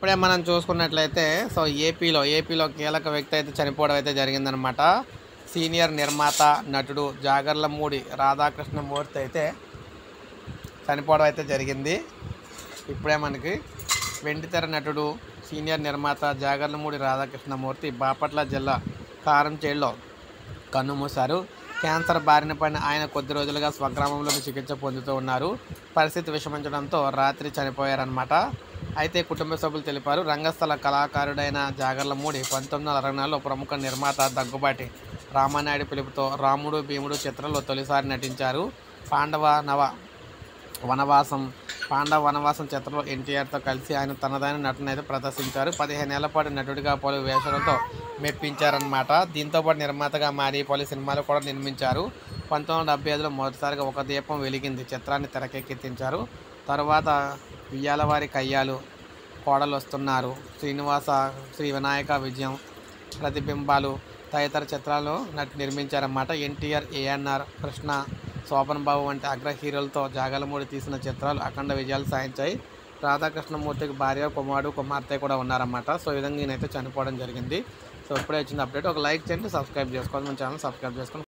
ఇప్పుడే మనం చూసుకున్నట్లయితే సో ఏపీలో ఏపీలో కీలక వ్యక్తి అయితే చనిపోవడం అయితే జరిగిందనమాట సీనియర్ నిర్మాత నటుడు జాగర్లమూడి రాధాకృష్ణమూర్తి అయితే చనిపోవడం అయితే జరిగింది ఇప్పుడే మనకి వెండితెర నటుడు సీనియర్ నిర్మాత జాగర్లమూడి రాధాకృష్ణమూర్తి బాపట్ల జిల్లా కారంచేడులో కన్నుమూశారు క్యాన్సర్ బారిన పడిన ఆయన కొద్ది రోజులుగా స్వగ్రామంలోని చికిత్స పొందుతూ ఉన్నారు పరిస్థితి విషమించడంతో రాత్రి చనిపోయారన్నమాట అయితే కుటుంబ సభ్యులు తెలిపారు రంగస్థల కళాకారుడైన జాగర్లమూడి పంతొమ్మిది వందల అరవై నాలుగులో ప్రముఖ నిర్మాత దగ్గుబాటి రామానాయుడు పిలుపుతో రాముడు భీముడు చిత్రంలో తొలిసారి నటించారు పాండవ నవ వనవాసం పాండవ వనవాసం చిత్రంలో ఎన్టీఆర్తో కలిసి ఆయన తనదైన నటన అయితే ప్రదర్శించారు పదిహేనేళ్ల పాటు నటుడిగా పలు వేషాలతో మెప్పించారనమాట దీంతో పాటు నిర్మాతగా మారి పలు సినిమాలు కూడా నిర్మించారు పంతొమ్మిది వందల డెబ్బై ఐదులో మొదటిసారిగా ఒక దీపం వెలిగింది చిత్రాన్ని తెరకెక్కించారు తర్వాత వియ్యాలవారి కయ్యాలు కోడలు వస్తున్నారు శ్రీనివాస శ్రీ వినాయక విజయం ప్రతిబింబాలు తదితర చిత్రాలు నటి నిర్మించారన్నమాట ఎన్టీఆర్ ఏఎన్ఆర్ కృష్ణ శోభన్ బాబు వంటి అగ్ర హీరోలతో జాగలమూడి తీసిన చిత్రాలు అఖండ విజయాలు సాధించాయి రాధాకృష్ణమూర్తికి భార్య కుమారుడు కుమార్తె కూడా ఉన్నారన్నమాట సో ఈ విధంగా ఈయనైతే చనిపోవడం జరిగింది సో ఇప్పుడే వచ్చింది అప్డేట్ ఒక లైక్ చేయండి సబ్స్క్రైబ్ చేసుకోండి మన ఛానల్ సబ్స్క్రైబ్ చేసుకోండి